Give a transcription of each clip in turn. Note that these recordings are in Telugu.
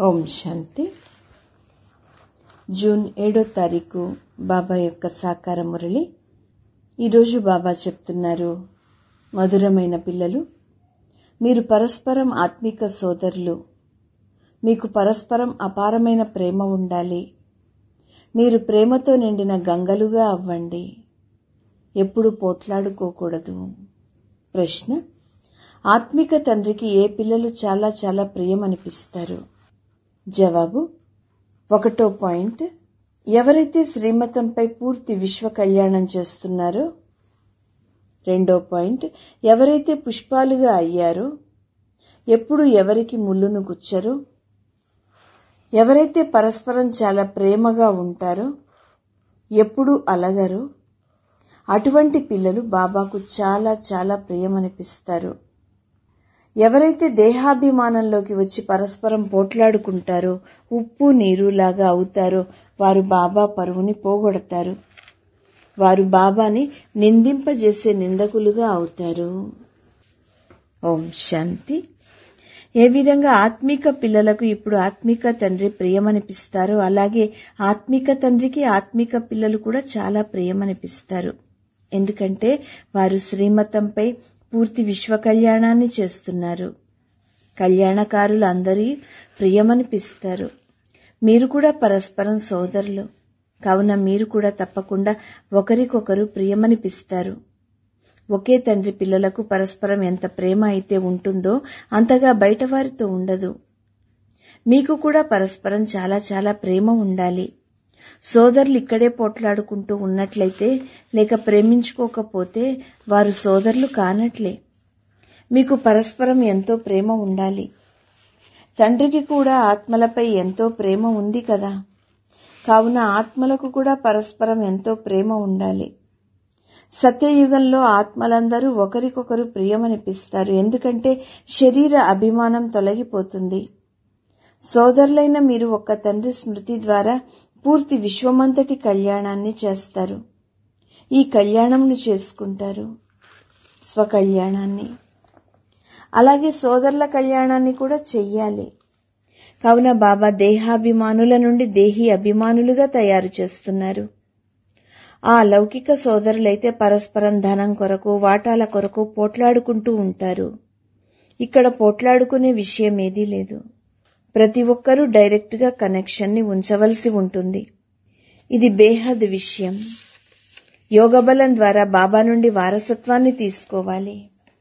ఓం శాంతి జూన్ ఏడో తారీఖు బాబా యొక్క సాకార మురళి ఈరోజు బాబా చెప్తున్నారు మధురమైన పిల్లలు మీరు పరస్పరం ఆత్మిక సోదరులు మీకు పరస్పరం అపారమైన ప్రేమ ఉండాలి మీరు ప్రేమతో నిండిన గంగలుగా అవ్వండి ఎప్పుడు పోట్లాడుకోకూడదు ప్రశ్న ఆత్మిక తండ్రికి ఏ పిల్లలు చాలా చాలా ప్రియమనిపిస్తారు జవాబు ఒకటో పాయింట్ ఎవరైతే శ్రీమతంపై పూర్తి విశ్వ కళ్యాణం చేస్తున్నారో రెండో పాయింట్ ఎవరైతే పుష్పాలుగా అయ్యారో ఎప్పుడు ఎవరికి ముళ్ళును గుచ్చరో ఎవరైతే పరస్పరం చాలా ప్రేమగా ఉంటారో ఎప్పుడు అలగరో అటువంటి పిల్లలు బాబాకు చాలా చాలా ప్రియమనిపిస్తారు ఎవరైతే దేహాభిమానంలోకి వచ్చి పరస్పరం పోట్లాడుకుంటారో ఉప్పు నీరు లాగా అవుతారో వారు బాబా పరువుని పోగొడతారు వారు బాబాని నిందింపజేసే నిందకులుగా అవుతారు ఓం శాంతి ఏ విధంగా ఆత్మిక పిల్లలకు ఇప్పుడు ఆత్మిక తండ్రి ప్రియమనిపిస్తారో అలాగే ఆత్మిక తండ్రికి ఆత్మిక పిల్లలు కూడా చాలా ప్రియమనిపిస్తారు ఎందుకంటే వారు శ్రీమతంపై పూర్తి విశ్వ కళ్యాణాన్ని చేస్తున్నారు కళ్యాణకారులు అందరి ప్రియమనిపిస్తారు మీరు కూడా పరస్పరం సోదరులు కావున మీరు కూడా తప్పకుండా ఒకరికొకరు ప్రియమనిపిస్తారు ఒకే తండ్రి పిల్లలకు పరస్పరం ఎంత ప్రేమ అయితే ఉంటుందో అంతగా బయట వారితో ఉండదు మీకు కూడా పరస్పరం చాలా చాలా ప్రేమ ఉండాలి సోదరులు ఇక్కడే పోట్లాడుకుంటూ ఉన్నట్లయితే లేక ప్రేమించుకోకపోతే వారు సోదరులు కానట్లే మీకు పరస్పరం ఎంతో ప్రేమ ఉండాలి తండ్రికి కూడా ఆత్మలపై ఎంతో ప్రేమ ఉంది కదా కావున ఆత్మలకు కూడా పరస్పరం ఎంతో ప్రేమ ఉండాలి సత్యయుగంలో ఆత్మలందరూ ఒకరికొకరు ప్రియమనిపిస్తారు ఎందుకంటే శరీర అభిమానం తొలగిపోతుంది సోదరులైన మీరు ఒక్క తండ్రి స్మృతి ద్వారా పూర్తి విశ్వమంతటి కళ్యాణాన్ని చేస్తారు ఈ కళ్యాణంను చేసుకుంటారు స్వకళ్యాణాన్ని అలాగే సోదరుల కళ్యాణాన్ని కూడా చెయ్యాలి కావున బాబా దేహాభిమానుల నుండి దేహి అభిమానులుగా తయారు చేస్తున్నారు ఆ లౌకిక సోదరులైతే పరస్పరం ధనం కొరకు వాటాల కొరకు పోట్లాడుకుంటూ ఉంటారు ఇక్కడ పోట్లాడుకునే విషయం ఏదీ లేదు ప్రతి ఒక్కరూ డైరెక్ట్ గా కనెక్షన్ ని ఉంచవలసి ఉంటుంది ఇది బేహద్ విషయం యోగబలం ద్వారా బాబా నుండి వారసత్వాన్ని తీసుకోవాలి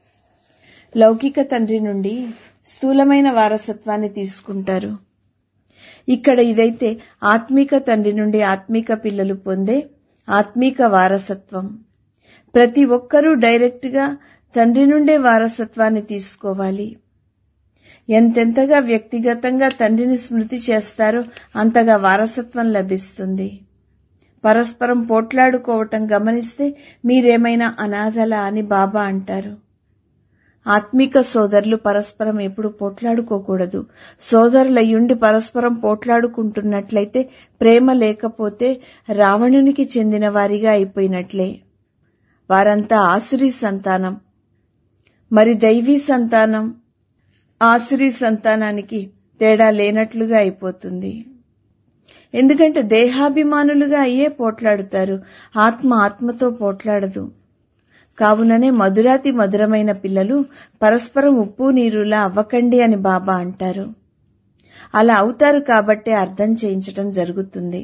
లౌకిక తండ్రి నుండి స్థూలమైన వారసత్వాన్ని తీసుకుంటారు ఇక్కడ ఇదైతే ఆత్మిక తండ్రి నుండి ఆత్మిక పిల్లలు పొందే ఆత్మిక వారసత్వం ప్రతి ఒక్కరూ డైరెక్ట్ గా తండ్రి నుండే వారసత్వాన్ని తీసుకోవాలి ఎంతెంతగా వ్యక్తిగతంగా తండ్రిని స్మృతి చేస్తారో అంతగా వారసత్వం లభిస్తుంది పరస్పరం పోట్లాడుకోవటం గమనిస్తే మీరేమైనా అనాథలా అని బాబా అంటారు ఆత్మిక సోదరులు పరస్పరం ఎప్పుడు పోట్లాడుకోకూడదు సోదరులయ్యుండి పరస్పరం పోట్లాడుకుంటున్నట్లయితే ప్రేమ లేకపోతే రావణునికి చెందిన వారిగా అయిపోయినట్లే వారంతా ఆసురీ సంతానం మరి దైవీ సంతానం ఆసురీ సంతానానికి తేడా లేనట్లుగా అయిపోతుంది ఎందుకంటే దేహాభిమానులుగా అయ్యే పోట్లాడుతారు ఆత్మ ఆత్మతో పోట్లాడదు కావుననే మధురాతి మధురమైన పిల్లలు పరస్పరం ఉప్పు నీరులా అవ్వకండి అని బాబా అంటారు అలా అవుతారు కాబట్టే అర్థం చేయించటం జరుగుతుంది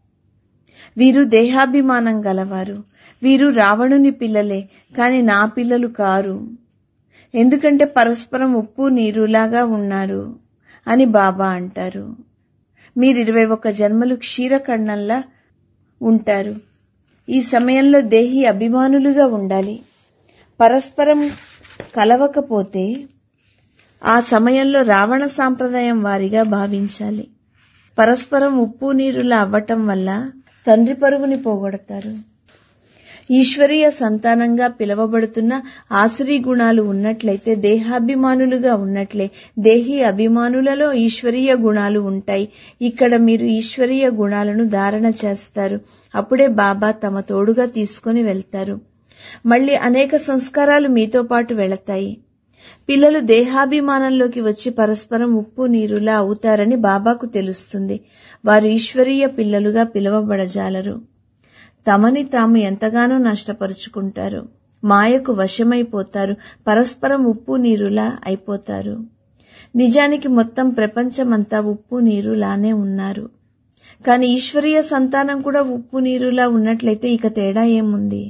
వీరు దేహాభిమానం గలవారు వీరు రావణుని పిల్లలే కాని నా పిల్లలు కారు ఎందుకంటే పరస్పరం ఉప్పు నీరులాగా ఉన్నారు అని బాబా అంటారు మీరు ఇరవై ఒక్క జన్మలు క్షీరఖండంలా ఉంటారు ఈ సమయంలో దేహి అభిమానులుగా ఉండాలి పరస్పరం కలవకపోతే ఆ సమయంలో రావణ సాంప్రదాయం వారిగా భావించాలి పరస్పరం ఉప్పు నీరులా అవ్వటం వల్ల తండ్రి పరువుని పోగొడతారు ఈశ్వరీయ సంతానంగా పిలువబడుతున్న ఆసురీ గుణాలు ఉన్నట్లయితే దేహాభిమానులుగా ఉన్నట్లే దేహి అభిమానులలో ఈశ్వరీయ గుణాలు ఉంటాయి ఇక్కడ మీరు ఈశ్వరీయ గుణాలను ధారణ చేస్తారు అప్పుడే బాబా తమ తోడుగా తీసుకుని వెళ్తారు మళ్ళీ అనేక సంస్కారాలు మీతో పాటు వెళతాయి పిల్లలు దేహాభిమానంలోకి వచ్చి పరస్పరం ఉప్పు నీరులా అవుతారని బాబాకు తెలుస్తుంది వారు ఈశ్వరీయ పిల్లలుగా పిలువబడజాలరు తమని తాము ఎంతగానో నష్టపరుచుకుంటారు మాయకు వశమైపోతారు పరస్పరం ఉప్పు నీరులా అయిపోతారు నిజానికి మొత్తం ప్రపంచమంతా ఉప్పు నీరులానే ఉన్నారు కానీ ఈశ్వరీయ సంతానం కూడా ఉప్పు నీరులా ఉన్నట్లయితే ఇక తేడా ఏముంది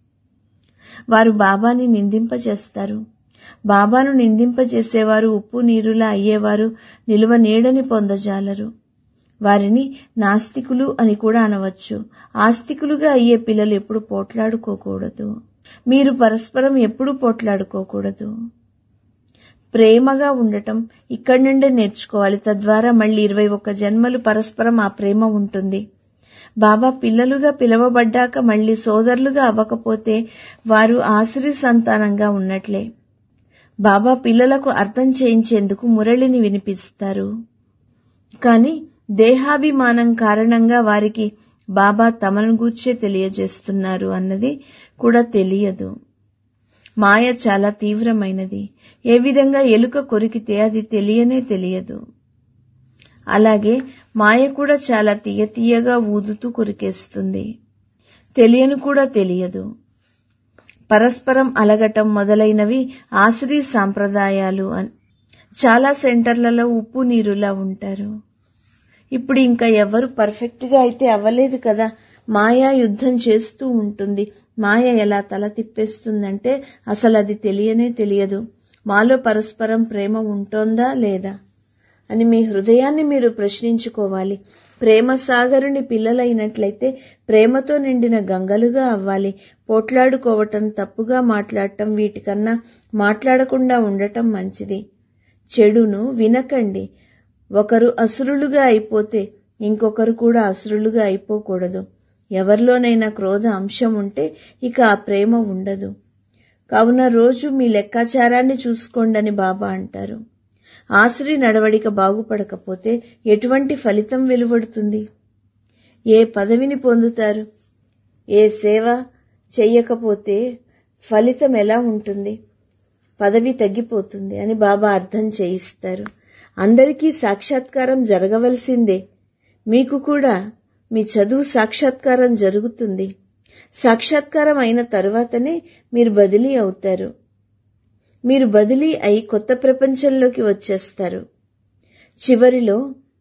వారు బాబాని నిందింపచేస్తారు బాబాను నిందింపచేసేవారు ఉప్పు నీరులా అయ్యేవారు నిలువ నీడని పొందజాలరు వారిని నాస్తికులు అని కూడా అనవచ్చు ఆస్తికులుగా అయ్యే పిల్లలు ఎప్పుడు పోట్లాడుకోకూడదు మీరు పరస్పరం ఎప్పుడు పోట్లాడుకోకూడదు ప్రేమగా ఉండటం ఇక్కడి నుండే నేర్చుకోవాలి తద్వారా మళ్ళీ ఇరవై ఒక్క జన్మలు పరస్పరం ఆ ప్రేమ ఉంటుంది బాబా పిల్లలుగా పిలవబడ్డాక మళ్ళీ సోదరులుగా అవ్వకపోతే వారు ఆశ్రీ సంతానంగా ఉన్నట్లే బాబా పిల్లలకు అర్థం చేయించేందుకు మురళిని వినిపిస్తారు కాని దేహాభిమానం కారణంగా వారికి బాబా తమను గూర్చే తెలియజేస్తున్నారు అన్నది కూడా తెలియదు మాయ చాలా తీవ్రమైనది ఏ విధంగా ఎలుక కొరికితే అది తెలియనే తెలియదు అలాగే మాయ కూడా చాలా తీయ తీయగా ఊదుతూ కొరికేస్తుంది తెలియను కూడా తెలియదు పరస్పరం అలగటం మొదలైనవి ఆశ్రీ సాంప్రదాయాలు చాలా సెంటర్లలో ఉప్పు నీరులా ఉంటారు ఇప్పుడు ఇంకా ఎవరు పర్ఫెక్ట్ గా అయితే అవ్వలేదు కదా మాయా యుద్ధం చేస్తూ ఉంటుంది మాయ ఎలా తల తిప్పేస్తుందంటే అసలు అది తెలియనే తెలియదు మాలో పరస్పరం ప్రేమ ఉంటోందా లేదా అని మీ హృదయాన్ని మీరు ప్రశ్నించుకోవాలి ప్రేమ సాగరుని పిల్లలైనట్లయితే ప్రేమతో నిండిన గంగలుగా అవ్వాలి పోట్లాడుకోవటం తప్పుగా మాట్లాడటం వీటికన్నా మాట్లాడకుండా ఉండటం మంచిది చెడును వినకండి ఒకరు అసురులుగా అయిపోతే ఇంకొకరు కూడా అసురులుగా అయిపోకూడదు ఎవరిలోనైనా క్రోధ అంశం ఉంటే ఇక ఆ ప్రేమ ఉండదు కావున రోజు మీ లెక్కాచారాన్ని చూసుకోండని బాబా అంటారు ఆశ్రీ నడవడిక బాగుపడకపోతే ఎటువంటి ఫలితం వెలువడుతుంది ఏ పదవిని పొందుతారు ఏ సేవ చెయ్యకపోతే ఫలితం ఎలా ఉంటుంది పదవి తగ్గిపోతుంది అని బాబా అర్థం చేయిస్తారు అందరికీ సాక్షాత్కారం జరగవలసిందే మీకు కూడా మీ చదువు సాక్షాత్కారం జరుగుతుంది సాక్షాత్కారం అయిన తర్వాతనే మీరు బదిలీ అవుతారు మీరు బదిలీ అయి కొత్త ప్రపంచంలోకి వచ్చేస్తారు చివరిలో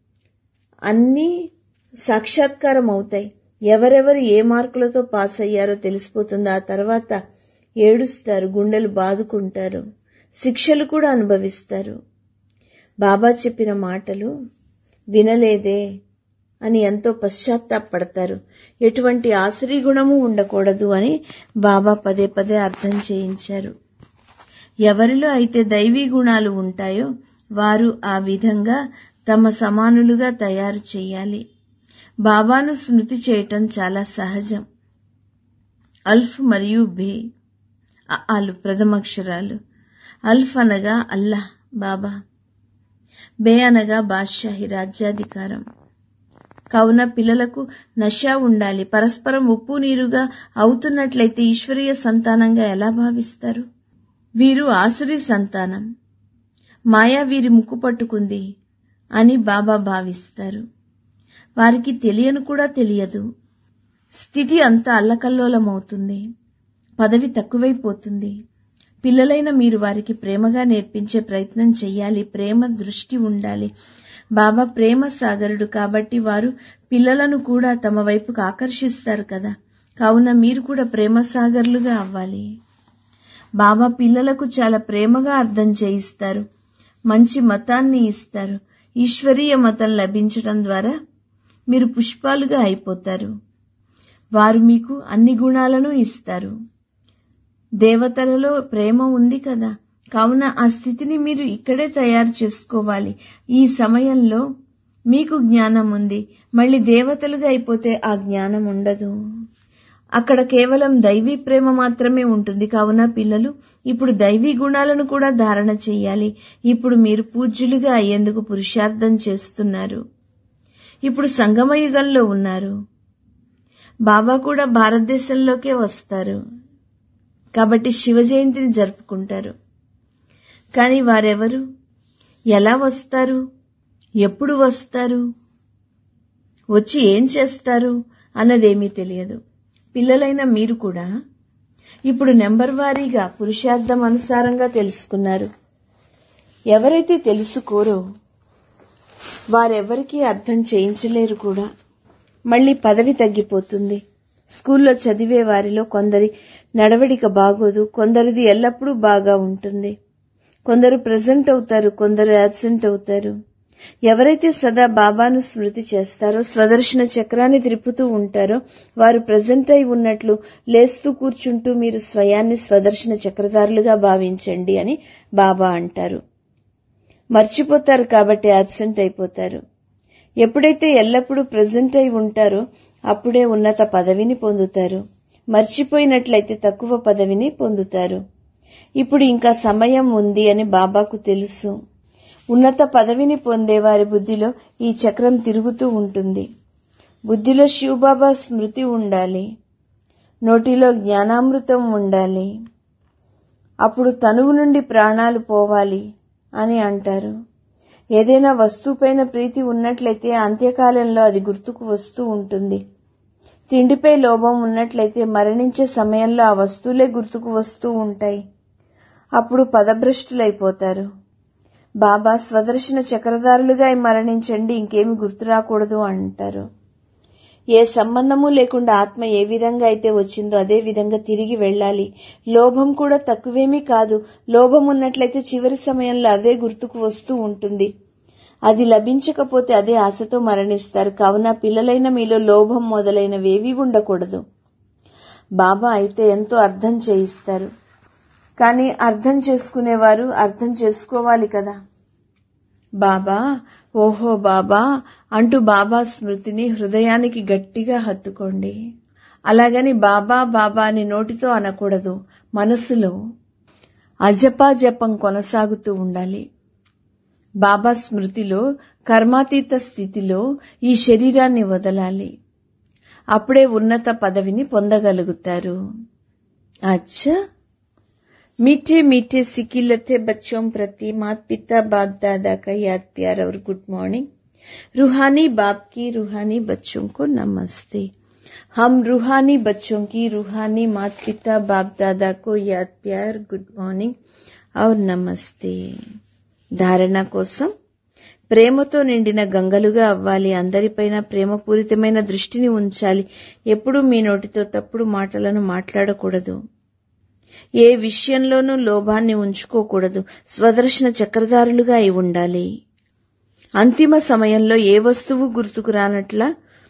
అన్నీ సాక్షాత్కారం అవుతాయి ఎవరెవరు ఏ మార్కులతో పాస్ అయ్యారో తెలిసిపోతుంది ఆ తర్వాత ఏడుస్తారు గుండెలు బాదుకుంటారు శిక్షలు కూడా అనుభవిస్తారు బాబా చెప్పిన మాటలు వినలేదే అని ఎంతో పశ్చాత్తాపడతారు ఎటువంటి ఆశ్రీ గుణము ఉండకూడదు అని బాబా పదే పదే అర్థం చేయించారు ఎవరిలో అయితే దైవీ గుణాలు ఉంటాయో వారు ఆ విధంగా తమ సమానులుగా తయారు చేయాలి బాబాను స్మృతి చేయటం చాలా సహజం అల్ఫ్ మరియు బే ఆలు ప్రథమక్షరాలు అల్ఫ్ అనగా అల్లాహ్ బాబా బే అనగా బాద్షాహి రాజ్యాధికారం కావున పిల్లలకు నష ఉండాలి పరస్పరం ఉప్పు నీరుగా అవుతున్నట్లయితే ఈశ్వరీయ సంతానంగా ఎలా భావిస్తారు వీరు ఆసురి సంతానం మాయా వీరి ముక్కు పట్టుకుంది అని బాబా భావిస్తారు వారికి తెలియను కూడా తెలియదు స్థితి అంతా అల్లకల్లోలమవుతుంది పదవి తక్కువైపోతుంది పిల్లలైన మీరు వారికి ప్రేమగా నేర్పించే ప్రయత్నం చేయాలి ప్రేమ దృష్టి ఉండాలి బాబా ప్రేమ సాగరుడు కాబట్టి వారు పిల్లలను కూడా తమ వైపుకు ఆకర్షిస్తారు కదా కావున మీరు కూడా ప్రేమ సాగర్లుగా అవ్వాలి బాబా పిల్లలకు చాలా ప్రేమగా అర్థం చేయిస్తారు మంచి మతాన్ని ఇస్తారు ఈశ్వరీయ మతం లభించడం ద్వారా మీరు పుష్పాలుగా అయిపోతారు వారు మీకు అన్ని గుణాలను ఇస్తారు దేవతలలో ప్రేమ ఉంది కదా కావున ఆ స్థితిని మీరు ఇక్కడే తయారు చేసుకోవాలి ఈ సమయంలో మీకు జ్ఞానం ఉంది మళ్ళీ దేవతలుగా అయిపోతే ఆ జ్ఞానం ఉండదు అక్కడ కేవలం దైవీ ప్రేమ మాత్రమే ఉంటుంది కావున పిల్లలు ఇప్పుడు దైవీ గుణాలను కూడా ధారణ చేయాలి ఇప్పుడు మీరు పూజ్యులుగా అయ్యేందుకు పురుషార్థం చేస్తున్నారు ఇప్పుడు సంగమయుగంలో ఉన్నారు బాబా కూడా భారతదేశంలోకే వస్తారు కాబట్టి శివ జయంతిని జరుపుకుంటారు కానీ వారెవరు ఎలా వస్తారు ఎప్పుడు వస్తారు వచ్చి ఏం చేస్తారు అన్నదేమీ తెలియదు పిల్లలైన మీరు కూడా ఇప్పుడు నెంబర్ వారీగా పురుషార్థం అనుసారంగా తెలుసుకున్నారు ఎవరైతే తెలుసుకోరో వారెవరికీ అర్థం చేయించలేరు కూడా మళ్ళీ పదవి తగ్గిపోతుంది స్కూల్లో చదివే వారిలో కొందరి నడవడిక బాగోదు కొందరిది ఎల్లప్పుడూ బాగా ఉంటుంది కొందరు ప్రజెంట్ అవుతారు కొందరు అబ్సెంట్ అవుతారు ఎవరైతే సదా బాబాను స్మృతి చేస్తారో స్వదర్శన చక్రాన్ని తిరుపుతూ ఉంటారో వారు ప్రజెంట్ అయి ఉన్నట్లు లేస్తూ కూర్చుంటూ మీరు స్వయాన్ని స్వదర్శన చక్రధారులుగా భావించండి అని బాబా అంటారు మర్చిపోతారు కాబట్టి అబ్సెంట్ అయిపోతారు ఎప్పుడైతే ఎల్లప్పుడూ ప్రజెంట్ అయి ఉంటారో అప్పుడే ఉన్నత పదవిని పొందుతారు మర్చిపోయినట్లయితే తక్కువ పదవిని పొందుతారు ఇప్పుడు ఇంకా సమయం ఉంది అని బాబాకు తెలుసు ఉన్నత పదవిని పొందే వారి బుద్ధిలో ఈ చక్రం తిరుగుతూ ఉంటుంది బుద్ధిలో శివబాబా స్మృతి ఉండాలి నోటిలో జ్ఞానామృతం ఉండాలి అప్పుడు తనువు నుండి ప్రాణాలు పోవాలి అని అంటారు ఏదైనా వస్తువుపైన ప్రీతి ఉన్నట్లయితే అంత్యకాలంలో అది గుర్తుకు వస్తూ ఉంటుంది తిండిపై లోభం ఉన్నట్లయితే మరణించే సమయంలో ఆ వస్తువులే గుర్తుకు వస్తూ ఉంటాయి అప్పుడు పదభ్రష్టులైపోతారు బాబా స్వదర్శన చక్రధారులుగా మరణించండి ఇంకేమి గుర్తు రాకూడదు అంటారు ఏ సంబంధము లేకుండా ఆత్మ ఏ విధంగా అయితే వచ్చిందో అదే విధంగా తిరిగి వెళ్ళాలి లోభం కూడా తక్కువేమీ కాదు లోభం ఉన్నట్లయితే చివరి సమయంలో అదే గుర్తుకు వస్తూ ఉంటుంది అది లభించకపోతే అదే ఆశతో మరణిస్తారు కావున పిల్లలైన మీలో లోభం మొదలైనవేవీ ఉండకూడదు బాబా అయితే ఎంతో అర్థం చేయిస్తారు కానీ అర్థం చేసుకునేవారు అర్థం చేసుకోవాలి కదా బాబా ఓహో బాబా అంటూ బాబా స్మృతిని హృదయానికి గట్టిగా హత్తుకోండి అలాగని బాబా బాబా అని నోటితో అనకూడదు మనసులో అజపా జపం కొనసాగుతూ ఉండాలి బాబా స్మృతిలో కర్మాతీత స్థితిలో ఈ శరీరాన్ని వదలాలి అప్పుడే ఉన్నత పదవిని పొందగలుగుతారు అచ్చా मीठे मीठे सिकिलते बच्चों प्रति मात पिता बाप दादा का याद प्यार और गुड मॉर्निंग रूहानी बाप की रूहानी बच्चों को नमस्ते हम रूहानी बच्चों की रूहानी मात पिता बाप दादा को याद प्यार गुड मॉर्निंग और నమస్తే ధారణ కోసం ప్రేమతో నిండిన గంగలుగా అవ్వాలి అందరిపైన ప్రేమపూరితమైన దృష్టిని ఉంచాలి ఎప్పుడూ మీ నోటితో తప్పుడు మాటలను మాట్లాడకూడదు ఏ విషయంలోనూ లోభాన్ని ఉంచుకోకూడదు స్వదర్శన చక్రధారులుగా అయి ఉండాలి అంతిమ సమయంలో ఏ వస్తువు గుర్తుకు రానట్ల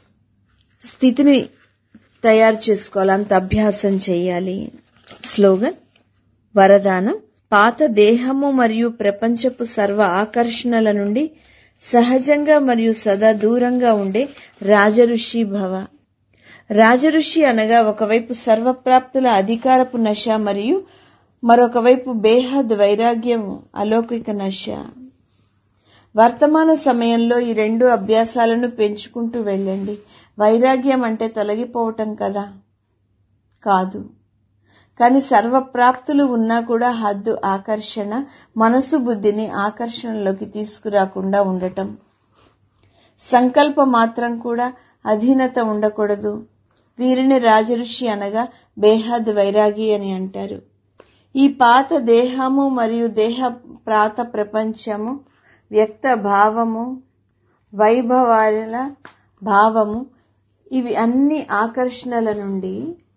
స్థితిని తయారు చేసుకోవాలి అంత అభ్యాసం చేయాలి స్లోగన్ వరదానం పాత దేహము మరియు ప్రపంచపు సర్వ ఆకర్షణల నుండి సహజంగా మరియు సదా దూరంగా ఉండే రాజఋషి భవ రాజఋషి అనగా ఒకవైపు సర్వప్రాప్తుల అధికారపు నశ మరియు మరొక వైపు బేహద్ వైరాగ్యం అలౌకిక నశ వర్తమాన సమయంలో ఈ రెండు అభ్యాసాలను పెంచుకుంటూ వెళ్ళండి వైరాగ్యం అంటే తొలగిపోవటం కదా కాదు కానీ సర్వప్రాప్తులు ఉన్నా కూడా హద్దు ఆకర్షణ మనసు బుద్ధిని ఆకర్షణలోకి తీసుకురాకుండా ఉండటం సంకల్ప మాత్రం కూడా అధీనత ఉండకూడదు వీరిని రాజఋషి అనగా బేహద్ వైరాగి అని అంటారు ఈ పాత దేహము మరియు దేహ ప్రాత ప్రపంచము వ్యక్త భావము వైభవాల భావము ఇవి అన్ని ఆకర్షణల నుండి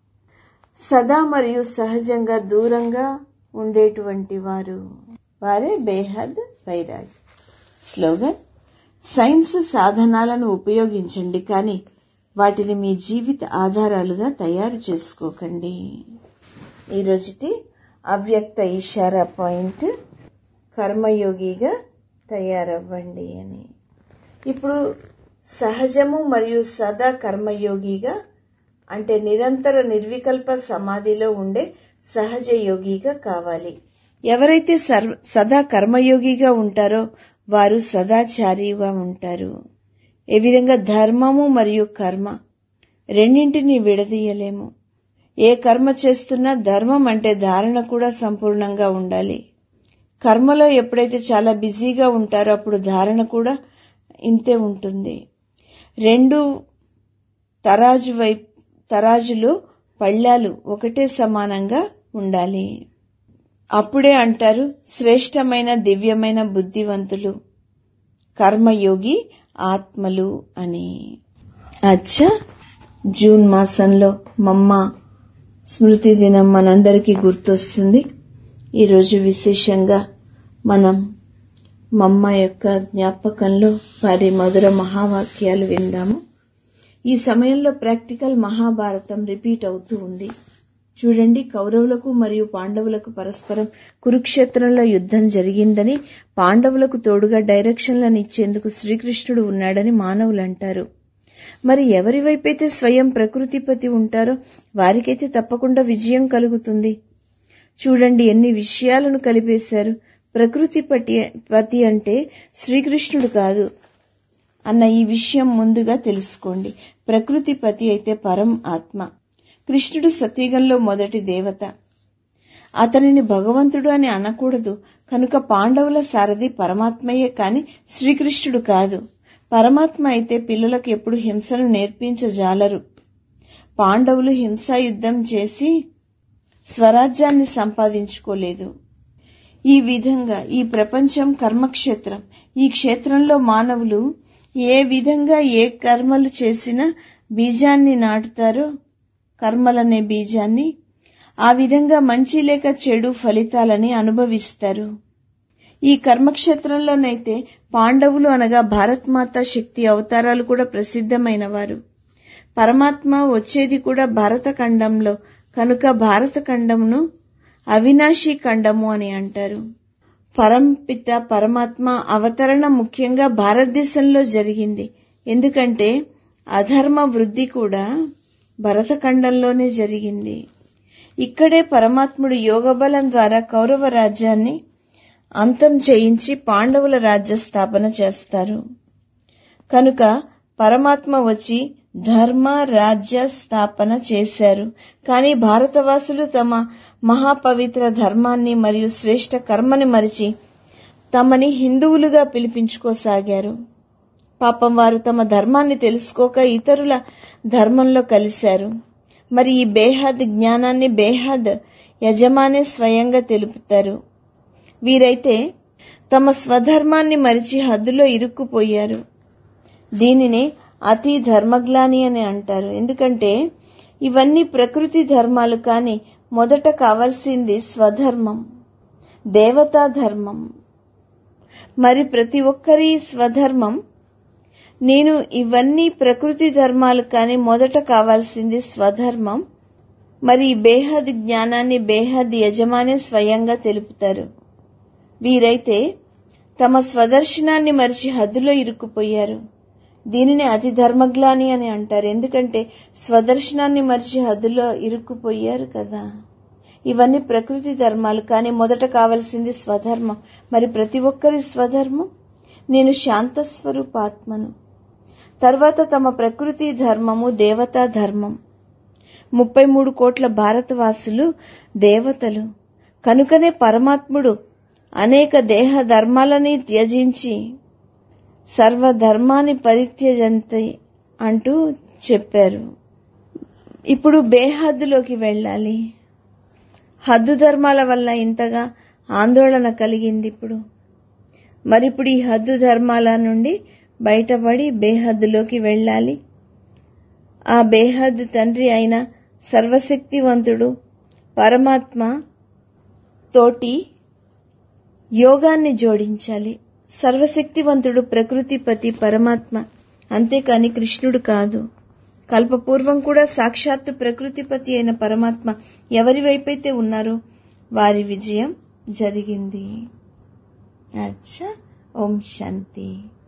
సదా మరియు సహజంగా దూరంగా ఉండేటువంటి వారు వారే బేహద్ వైరాగి స్లోగన్ సైన్స్ సాధనాలను ఉపయోగించండి కానీ వాటిని మీ జీవిత ఆధారాలుగా తయారు చేసుకోకండి ఈరోజుటి అవ్యక్త ఇషారా పాయింట్ కర్మయోగిగా తయారవ్వండి అని ఇప్పుడు సహజము మరియు సదా కర్మయోగిగా అంటే నిరంతర నిర్వికల్ప సమాధిలో ఉండే సహజ యోగిగా కావాలి ఎవరైతే సర్వ సదా కర్మయోగిగా ఉంటారో వారు సదాచారిగా ఉంటారు ఏ విధంగా ధర్మము మరియు కర్మ రెండింటిని విడదీయలేము ఏ కర్మ చేస్తున్నా ధర్మం అంటే ధారణ కూడా సంపూర్ణంగా ఉండాలి కర్మలో ఎప్పుడైతే చాలా బిజీగా ఉంటారో అప్పుడు ధారణ కూడా ఇంతే ఉంటుంది రెండు తరాజు వైపు తరాజులో పళ్ళాలు ఒకటే సమానంగా ఉండాలి అప్పుడే అంటారు శ్రేష్టమైన దివ్యమైన బుద్ధివంతులు కర్మయోగి ఆత్మలు అని అచ్చా జూన్ మాసంలో మమ్మ స్మృతి దినం మనందరికీ గుర్తొస్తుంది ఈరోజు విశేషంగా మనం మమ్మ యొక్క జ్ఞాపకంలో వారి మధుర మహావాక్యాలు విందాము ఈ సమయంలో ప్రాక్టికల్ మహాభారతం రిపీట్ అవుతూ ఉంది చూడండి కౌరవులకు మరియు పాండవులకు పరస్పరం కురుక్షేత్రంలో యుద్ధం జరిగిందని పాండవులకు తోడుగా డైరెక్షన్లను ఇచ్చేందుకు శ్రీకృష్ణుడు ఉన్నాడని మానవులు అంటారు మరి ఎవరి వైపైతే స్వయం ప్రకృతిపతి ఉంటారో వారికైతే తప్పకుండా విజయం కలుగుతుంది చూడండి ఎన్ని విషయాలను కలిపేశారు ప్రకృతి పటి పతి అంటే శ్రీకృష్ణుడు కాదు అన్న ఈ విషయం ముందుగా తెలుసుకోండి ప్రకృతి పతి అయితే పరం ఆత్మ కృష్ణుడు సత్యుగంలో మొదటి దేవత అతనిని భగవంతుడు అని అనకూడదు కనుక పాండవుల సారథి పరమాత్మయే కాని శ్రీకృష్ణుడు కాదు పరమాత్మ అయితే పిల్లలకు ఎప్పుడు హింసను నేర్పించజాలరు పాండవులు హింసాయుద్ధం చేసి స్వరాజ్యాన్ని సంపాదించుకోలేదు ఈ విధంగా ఈ ప్రపంచం కర్మక్షేత్రం ఈ క్షేత్రంలో మానవులు ఏ విధంగా ఏ కర్మలు చేసినా బీజాన్ని నాటుతారో కర్మలనే బీజాన్ని ఆ విధంగా మంచి లేక చెడు ఫలితాలని అనుభవిస్తారు ఈ కర్మక్షేత్రంలోనైతే పాండవులు అనగా భారత్ మాత శక్తి అవతారాలు కూడా ప్రసిద్ధమైన వారు పరమాత్మ వచ్చేది కూడా భారత ఖండంలో కనుక భారత ఖండమును అవినాశి ఖండము అని అంటారు పరంపిత పరమాత్మ అవతరణ ముఖ్యంగా భారతదేశంలో జరిగింది ఎందుకంటే అధర్మ వృద్ధి కూడా భరతఖండంలోనే జరిగింది ఇక్కడే పరమాత్ముడు యోగబలం ద్వారా కౌరవ రాజ్యాన్ని అంతం చేయించి పాండవుల రాజ్య స్థాపన చేస్తారు కనుక పరమాత్మ వచ్చి ధర్మ రాజ్య స్థాపన చేశారు కానీ భారతవాసులు తమ మహాపవిత్ర ధర్మాన్ని మరియు శ్రేష్ట కర్మని మరిచి తమని హిందువులుగా పిలిపించుకోసాగారు పాపం వారు తమ ధర్మాన్ని తెలుసుకోక ఇతరుల ధర్మంలో కలిశారు మరి ఈ బేహద్ జ్ఞానాన్ని బేహద్ యజమానే స్వయంగా తెలుపుతారు వీరైతే తమ స్వధర్మాన్ని మరిచి హద్దులో ఇరుక్కుపోయారు దీనిని అతి ధర్మగ్లాని అని అంటారు ఎందుకంటే ఇవన్నీ ప్రకృతి ధర్మాలు కాని మొదట కావాల్సింది స్వధర్మం దేవతా ధర్మం మరి ప్రతి ఒక్కరి స్వధర్మం నేను ఇవన్నీ ప్రకృతి ధర్మాలు కాని మొదట కావాల్సింది స్వధర్మం మరి ఈ బేహద్ జ్ఞానాన్ని బేహద్ యజమానే స్వయంగా తెలుపుతారు వీరైతే తమ స్వదర్శనాన్ని మరిచి హద్దులో ఇరుక్కుపోయారు దీనిని అతి ధర్మగ్లాని అని అంటారు ఎందుకంటే స్వదర్శనాన్ని మరిచి హద్దులో ఇరుక్కుపోయారు కదా ఇవన్నీ ప్రకృతి ధర్మాలు కానీ మొదట కావలసింది స్వధర్మం మరి ప్రతి ఒక్కరి స్వధర్మం నేను శాంత స్వరూపాత్మను తర్వాత తమ ప్రకృతి ధర్మము దేవతా ధర్మం ముప్పై మూడు కోట్ల భారతవాసులు దేవతలు కనుకనే పరమాత్ముడు అనేక దేహ ధర్మాలని త్యజించి సర్వధర్మాన్ని పరిత్యజంతి అంటూ చెప్పారు ఇప్పుడు బేహద్దులోకి వెళ్ళాలి హద్దు ధర్మాల వల్ల ఇంతగా ఆందోళన కలిగింది ఇప్పుడు మరి ఇప్పుడు ఈ హద్దు ధర్మాల నుండి బయటపడి బేహద్దులోకి వెళ్ళాలి ఆ బేహద్ తండ్రి అయిన సర్వశక్తివంతుడు పరమాత్మ తోటి యోగాన్ని జోడించాలి సర్వశక్తివంతుడు ప్రకృతిపతి పరమాత్మ అంతేకాని కృష్ణుడు కాదు కల్పపూర్వం కూడా సాక్షాత్తు ప్రకృతిపతి అయిన పరమాత్మ ఎవరి వైపైతే ఉన్నారో వారి విజయం జరిగింది అచ్చా ఓం శాంతి